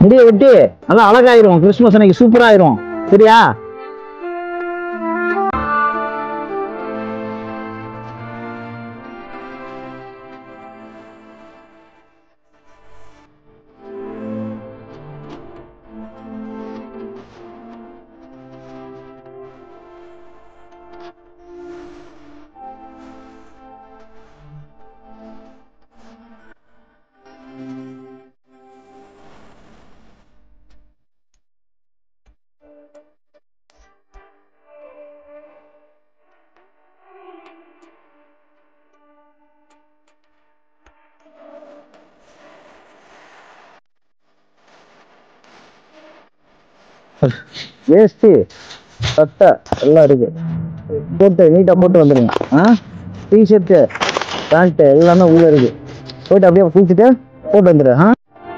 முடிய வெட்டி நல்லா அழகாயிரும் கிறிஸ்துமஸ் அன்னைக்கு சூப்பரா ஆயிரும் சரியா வேஷ்டி சட்டை எல்லாம் இருக்கு போட்டு நீட்டா போட்டு வந்துருங்க ஆ டிஷர்ட்டு பேண்ட்டு எல்லாமே உள்ள இருக்கு போயிட்டு அப்படியே குளிச்சுட்டு போட்டு வந்துடு ஆ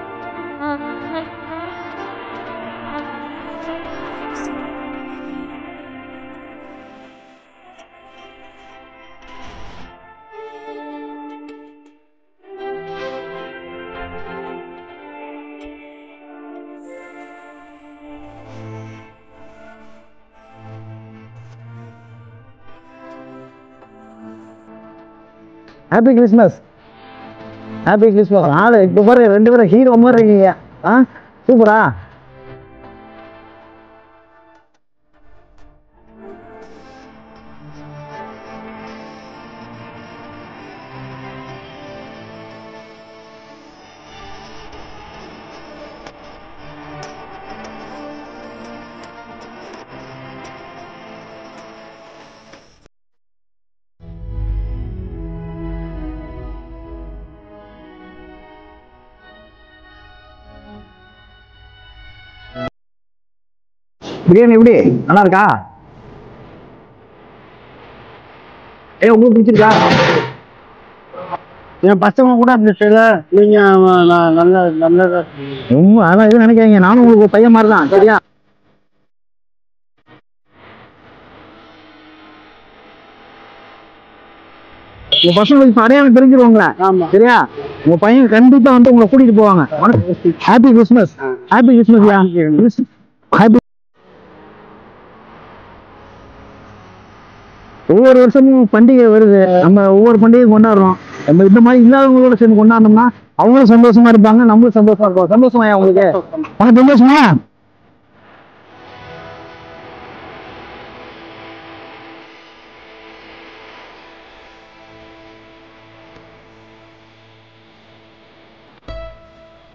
ஹாப்பி கிறிஸ்மஸ் ஹாப்பி கிறிஸ்மஸ் ஆளு இப்போ பாரு ரெண்டு பேரும் ஹீரோ மாதிரி இருக்கீங்க ஆ சூப்பரா பிரியாணி எப்படி நல்லா இருக்கா ஏ உங்களுக்கு பிடிச்சிருக்கா என் பசங்க கூட அப்படி செய்யல நீங்க அவன் நான் நல்ல நல்லதா ரொம்ப அதான் எதுவும் நினைக்காதீங்க நானும் உங்களுக்கு ஒரு பையன் மாதிரி தான் சரியா உங்க பசங்களுக்கு இப்ப அடையாளம் தெரிஞ்சிருவாங்களே ஆமா சரியா உங்க பையன் கண்டிப்பா வந்து உங்களை கூட்டிட்டு போவாங்க ஹாப்பி கிறிஸ்மஸ் ஹாப்பி கிறிஸ்மஸ் யா ஹாப்பி ஒவ்வொரு வருஷமும் பண்டிகை வருது நம்ம ஒவ்வொரு பண்டிகையும் கொண்டாடுறோம் நம்ம இந்த மாதிரி இல்லாதவங்களோட சேர்ந்து கொண்டாடணும்னா அவங்களும் சந்தோஷமா இருப்பாங்க நம்மளும் சந்தோஷமா இருப்போம் சந்தோஷமா உங்களுக்கு உனக்கு சந்தோஷமா